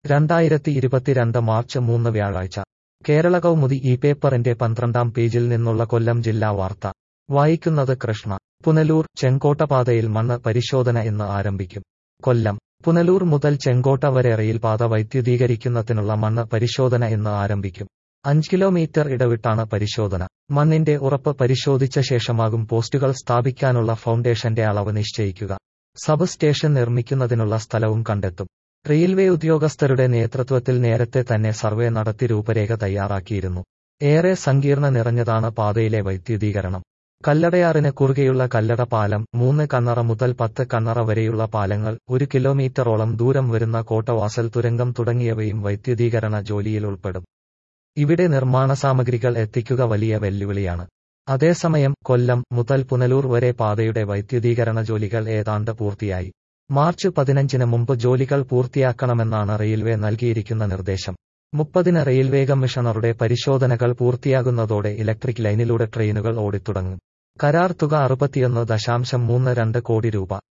രണ്ടായിരത്തി ഇരുപത്തിരണ്ട് മാർച്ച് മൂന്ന് വ്യാഴാഴ്ച കേരള കൗമുദി ഈ പേപ്പറിന്റെ പന്ത്രണ്ടാം പേജിൽ നിന്നുള്ള കൊല്ലം ജില്ലാ വാർത്ത വായിക്കുന്നത് കൃഷ്ണ പുനലൂർ ചെങ്കോട്ടപാതയിൽ മണ്ണ് പരിശോധന ഇന്ന് ആരംഭിക്കും കൊല്ലം പുനലൂർ മുതൽ ചെങ്കോട്ട വരെ റെയിൽപാത വൈദ്യുതീകരിക്കുന്നതിനുള്ള മണ്ണ് പരിശോധന ഇന്ന് ആരംഭിക്കും അഞ്ച് കിലോമീറ്റർ ഇടവിട്ടാണ് പരിശോധന മണ്ണിന്റെ ഉറപ്പ് പരിശോധിച്ച ശേഷമാകും പോസ്റ്റുകൾ സ്ഥാപിക്കാനുള്ള ഫൗണ്ടേഷന്റെ അളവ് നിശ്ചയിക്കുക സബ് സ്റ്റേഷൻ നിർമ്മിക്കുന്നതിനുള്ള സ്ഥലവും കണ്ടെത്തും റെയിൽവേ ഉദ്യോഗസ്ഥരുടെ നേതൃത്വത്തിൽ നേരത്തെ തന്നെ സർവേ നടത്തി രൂപരേഖ തയ്യാറാക്കിയിരുന്നു ഏറെ സങ്കീർണ നിറഞ്ഞതാണ് പാതയിലെ വൈദ്യുതീകരണം കല്ലടയാറിന് കുറുകെയുള്ള കല്ലട പാലം മൂന്ന് കണ്ണറ മുതൽ പത്ത് കണ്ണറ വരെയുള്ള പാലങ്ങൾ ഒരു കിലോമീറ്ററോളം ദൂരം വരുന്ന കോട്ടവാസൽ തുരങ്കം തുടങ്ങിയവയും വൈദ്യുതീകരണ ജോലിയിൽ ഉൾപ്പെടും ഇവിടെ നിർമ്മാണ സാമഗ്രികൾ എത്തിക്കുക വലിയ വെല്ലുവിളിയാണ് അതേസമയം കൊല്ലം മുതൽ പുനലൂർ വരെ പാതയുടെ വൈദ്യുതീകരണ ജോലികൾ ഏതാണ്ട് പൂർത്തിയായി മാർച്ച് പതിനഞ്ചിന് മുമ്പ് ജോലികൾ പൂർത്തിയാക്കണമെന്നാണ് റെയിൽവേ നൽകിയിരിക്കുന്ന നിർദ്ദേശം മുപ്പതിന് റെയിൽവേ കമ്മീഷണറുടെ പരിശോധനകൾ പൂർത്തിയാകുന്നതോടെ ഇലക്ട്രിക് ലൈനിലൂടെ ട്രെയിനുകൾ ഓടിത്തുടങ്ങും കരാർ തുക അറുപത്തിയൊന്ന് ദശാംശം മൂന്ന് രണ്ട് കോടി രൂപ